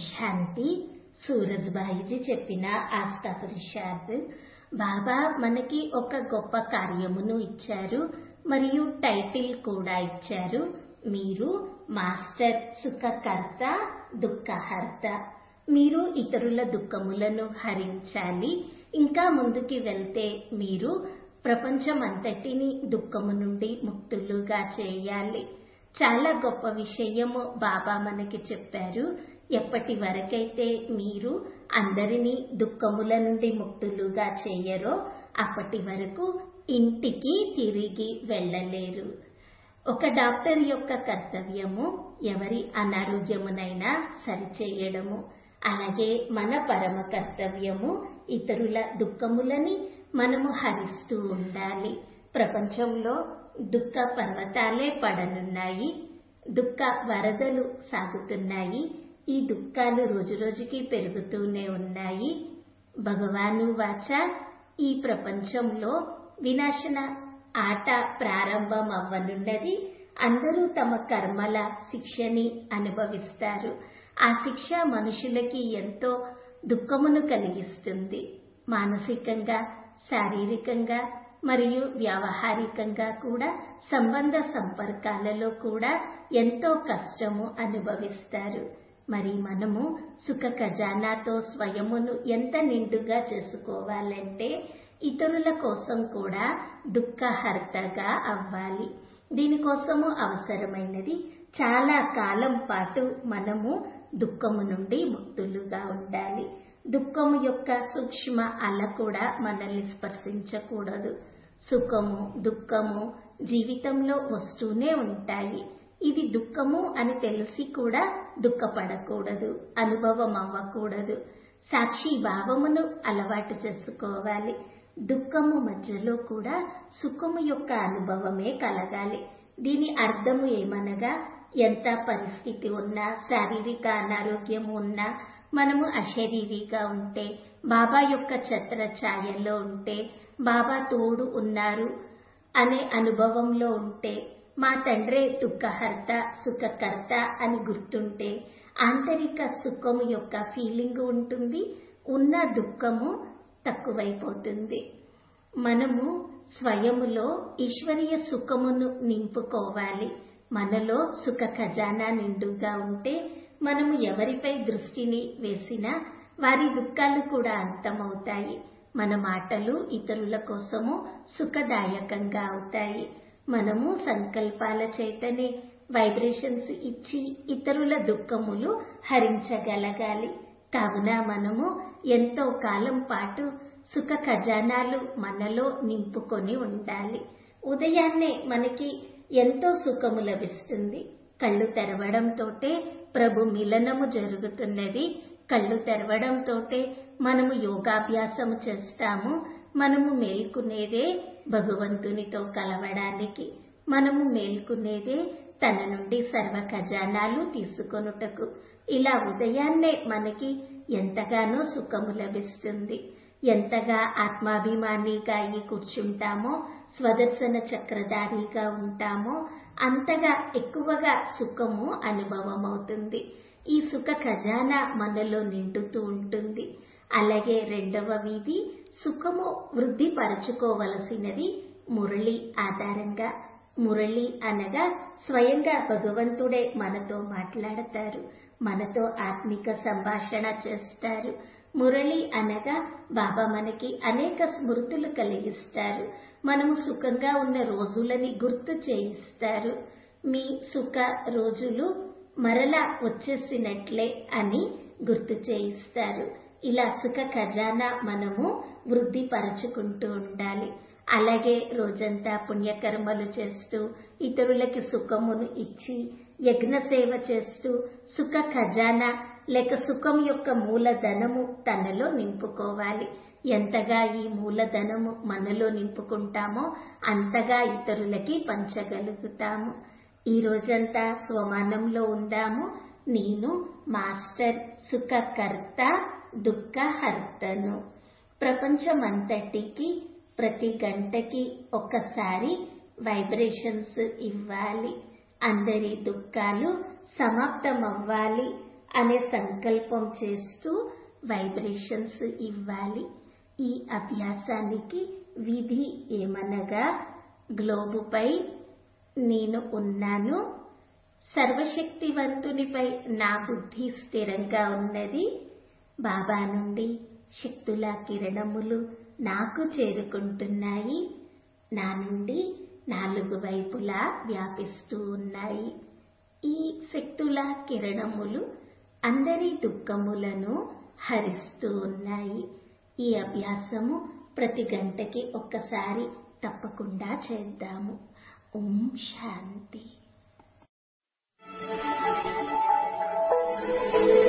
శాంతి సూరజ్బాయిజీ చెప్పిన ఆస్థా పురుషార్థ్ బాబా మనకి ఒక గొప్ప కార్యమును ఇచ్చారు మరియు టైటిల్ కూడా ఇచ్చారు మీరు మాస్టర్ సుఖకర్త దుఃఖహర్త మీరు ఇతరుల దుఃఖములను హరించాలి ఇంకా ముందుకి వెళ్తే మీరు ప్రపంచమంతటిని దుఃఖము నుండి ముక్తులుగా చేయాలి చాలా గొప్ప విషయము బాబా మనకి చెప్పారు ఎప్పటి వరకైతే మీరు అందరినీ దుఃఖముల నుండి ముక్తులుగా చేయరో అప్పటి వరకు ఇంటికి తిరిగి వెళ్ళలేరు ఒక డాక్టర్ యొక్క కర్తవ్యము ఎవరి అనారోగ్యమునైనా సరిచేయడము అలాగే మన పరమ కర్తవ్యము ఇతరుల దుఃఖములని మనము హరిస్తూ ఉండాలి ప్రపంచంలో దుఃఖ పర్వతాలే పడనున్నాయి దుఃఖ వరదలు సాగుతున్నాయి ఈ దుఃఖాలు రోజురోజుకి పెరుగుతూనే ఉన్నాయి భగవాను వాచ ఈ ప్రపంచంలో వినాశన ఆట ప్రారంభం అవ్వనున్నది అందరూ తమ కర్మల శిక్షని అనుభవిస్తారు ఆ శిక్ష మనుషులకి ఎంతో దుఃఖమును కలిగిస్తుంది మానసికంగా శారీరకంగా మరియు వ్యావహారికంగా కూడా సంబంధ సంపర్కాలలో కూడా ఎంతో కష్టము అనుభవిస్తారు మరి మనము సుఖ ఖజానాతో స్వయమును ఎంత నిండుగా చేసుకోవాలంటే ఇతరుల కోసం కూడా దుఃఖహర్తగా అవ్వాలి దీనికోసము అవసరమైనది చాలా కాలం పాటు మనము దుఃఖము నుండి ముక్తులుగా ఉండాలి దుఃఖము యొక్క సూక్ష్మ అల కూడా మనల్ని స్పర్శించకూడదు సుఖము దుఃఖము జీవితంలో వస్తూనే ఉంటాయి ఇది దుఃఖము అని తెలిసి కూడా దుఃఖపడకూడదు అనుభవం అవ్వకూడదు సాక్షి భావమును అలవాటు చేసుకోవాలి దుఃఖము మధ్యలో కూడా సుఖము యొక్క అనుభవమే కలగాలి దీని అర్థము ఏమనగా ఎంత పరిస్థితి ఉన్నా శారీరక అనారోగ్యము ఉన్నా మనము అశరీరిగా ఉంటే బాబా యొక్క ఛత్ర ఛాయలో ఉంటే బాబా తోడు ఉన్నారు అనే అనుభవంలో ఉంటే మా తండ్రే దుఃఖహర్త సుఖకర్త అని గుర్తుంటే ఆంతరిక సుఖము యొక్క ఫీలింగ్ ఉంటుంది ఉన్న దుఃఖము తక్కువైపోతుంది మనము స్వయములో ఈశ్వరీయ సుఖమును నింపుకోవాలి మనలో సుఖ ఖజానా నిండుగా ఉంటే మనము ఎవరిపై దృష్టిని వేసినా వారి దుఃఖాలు కూడా అంతమవుతాయి మన మాటలు ఇతరుల కోసము సుఖదాయకంగా అవుతాయి మనము సంకల్పాల చేతనే వైబ్రేషన్స్ ఇచ్చి ఇతరుల దుఃఖములు హరించగలగాలి కావున మనము ఎంతో కాలం పాటు సుఖ ఖజానాలు మనలో నింపుకొని ఉండాలి ఉదయాన్నే మనకి ఎంతో సుఖము లభిస్తుంది కళ్ళు తెరవడంతోటే ప్రభు మిలనము జరుగుతున్నది కళ్ళు తెరవడంతోటే మనము యోగాభ్యాసము చేస్తాము మనము మేల్కునేదే భగవంతునితో కలవడానికి మనము మేల్కునేదే తన నుండి సర్వ ఖజానాలు తీసుకొనుటకు ఇలా ఉదయాన్నే మనకి ఎంతగానో సుఖము లభిస్తుంది ఎంతగా ఆత్మాభిమానిగా అయి కూర్చుంటామో స్వదర్శన చక్రధారిగా ఉంటామో అంతగా ఎక్కువగా సుఖము అనుభవం అవుతుంది ఈ సుఖ ఖజానా మనలో నిండుతూ ఉంటుంది అలాగే రెండవ వీధి సుఖము వృద్ధి పరచుకోవలసినది మురళి ఆధారంగా మురళి అనగా స్వయంగా భగవంతుడే మనతో మాట్లాడతారు మనతో ఆత్మిక సంభాషణ చేస్తారు మురళి అనగా బాబా మనకి అనేక స్మృతులు కలిగిస్తారు మనము సుఖంగా ఉన్న రోజులని గుర్తు చేయిస్తారు మీ సుఖ రోజులు మరలా వచ్చేసినట్లే అని గుర్తు చేయిస్తారు ఇలా సుఖ ఖజానా మనము వృద్ధి పరచుకుంటూ ఉండాలి అలాగే రోజంతా పుణ్యకర్మలు చేస్తూ ఇతరులకి సుఖమును ఇచ్చి యజ్ఞ సేవ చేస్తూ సుఖ ఖజానా లేక సుఖం యొక్క మూలధనము తనలో నింపుకోవాలి ఎంతగా ఈ మూలధనము మనలో నింపుకుంటామో అంతగా ఇతరులకి పంచగలుగుతాము ఈ రోజంతా స్వమానంలో ఉందాము నేను మాస్టర్ సుఖకర్త దుఃఖహర్తను ప్రపంచమంతటికి ప్రతి గంటకి ఒక్కసారి వైబ్రేషన్స్ ఇవ్వాలి అందరి దుఃఖాలు సమాప్తమవ్వాలి అనే సంకల్పం చేస్తూ వైబ్రేషన్స్ ఇవ్వాలి ఈ అభ్యాసానికి విధి ఏమనగా గ్లోబుపై నేను ఉన్నాను సర్వశక్తివంతునిపై నా బుద్ధి స్థిరంగా ఉన్నది బాబా నుండి శక్తుల కిరణములు నాకు చేరుకుంటున్నాయి నా నుండి నాలుగు వైపులా వ్యాపిస్తూ ఉన్నాయి ఈ శక్తుల కిరణములు అందరి దుఃఖములను హరిస్తూ ఉన్నాయి ఈ అభ్యాసము ప్రతి గంటకి ఒక్కసారి తప్పకుండా చేద్దాము ఓం శాంతి